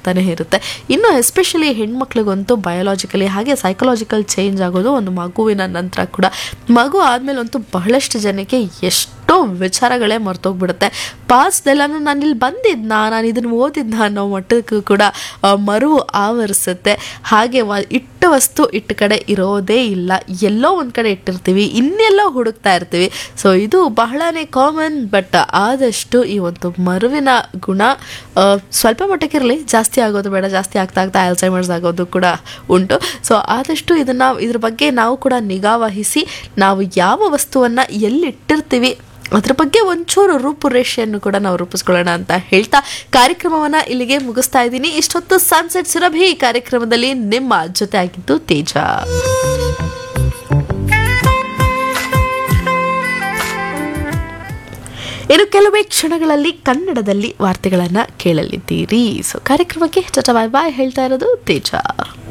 ಆಗ್ತಾನೆ ಇರುತ್ತೆ ಇನ್ನು ಎಸ್ಪೆಷಲಿ ಹೆಣ್ಮಕ್ಳಿಗಂತೂ ಬಯೋಲಾಜಿಕಲಿ ಹಾಗೆ ಸೈಕಲಾಜಿಕಲ್ ಚೇಂಜ್ ಆಗೋದು ಒಂದು ಮಗುವಿನ ನಂತರ ಕೂಡ ಮಗು ಆದಮೇಲೆ ಅಂತೂ ಬಹಳಷ್ಟು ಜನಕ್ಕೆ ಎಷ್ಟೋ ವಿಚಾರಗಳೇ ಮರ್ತೋಗ್ಬಿಡುತ್ತೆ ಪಾಸ್ದೆಲ್ಲನೂ ನಾನು ಇಲ್ಲಿ ಬಂದಿದ್ನಾ ನಾನು ಇದನ್ನು ಓದಿದ್ನ ಅನ್ನೋ ಮಟ್ಟಕ್ಕೂ ಕೂಡ ಆ, ಮರು ಆವರಿಸುತ್ತೆ ಹಾಗೆ ವ ಇಟ್ಟ ವಸ್ತು ಇಟ್ಟ ಕಡೆ ಇರೋದೇ ಇಲ್ಲ ಎಲ್ಲೋ ಒಂದು ಕಡೆ ಇಟ್ಟಿರ್ತೀವಿ ಇನ್ನೆಲ್ಲೋ ಹುಡುಕ್ತಾ ಇರ್ತೀವಿ ಸೊ ಇದು ಬಹಳನೇ ಕಾಮನ್ ಬಟ್ ಆದಷ್ಟು ಈ ಒಂದು ಮರುವಿನ ಗುಣ ಆ, ಸ್ವಲ್ಪ ಮಟ್ಟಕ್ಕಿರಲಿ ಜಾಸ್ತಿ ಆಗೋದು ಬೇಡ ಜಾಸ್ತಿ ಆಗ್ತಾ ಆಗ್ತಾ ಆಲ್ಸೈಮರ್ಸ್ ಆಗೋದು ಕೂಡ ಉಂಟು ಸೊ ಆದಷ್ಟು ಇದನ್ನು ಇದ್ರ ಬಗ್ಗೆ ನಾವು ಕೂಡ ನಿಗಾ ವಹಿಸಿ ನಾವು ಯಾವ ವಸ್ತುವನ್ನು ಎಲ್ಲಿಟ್ಟಿರ್ತೀವಿ ಅದ್ರ ಬಗ್ಗೆ ಒಂಚೂರು ರೂಪುರೇಷೆಯನ್ನು ಕೂಡ ನಾವು ರೂಪಿಸ್ಕೊಳ್ಳೋಣ ಅಂತ ಹೇಳ್ತಾ ಕಾರ್ಯಕ್ರಮವನ್ನ ಇಲ್ಲಿಗೆ ಮುಗಿಸ್ತಾ ಇದ್ದೀನಿ ಇಷ್ಟೊತ್ತು ಸನ್ಸೆಟ್ ಸುರಭಿ ಕಾರ್ಯಕ್ರಮದಲ್ಲಿ ನಿಮ್ಮ ಜೊತೆ ಆಗಿದ್ದು ತೇಜ ಇನ್ನು ಕೆಲವೇ ಕ್ಷಣಗಳಲ್ಲಿ ಕನ್ನಡದಲ್ಲಿ ವಾರ್ತೆಗಳನ್ನ ಕೇಳಲಿದ್ದೀರಿ ಸೊ ಕಾರ್ಯಕ್ರಮಕ್ಕೆ ಚಟ ಬಾಯ್ ಬಾಯ್ ಹೇಳ್ತಾ ಇರೋದು ತೇಜ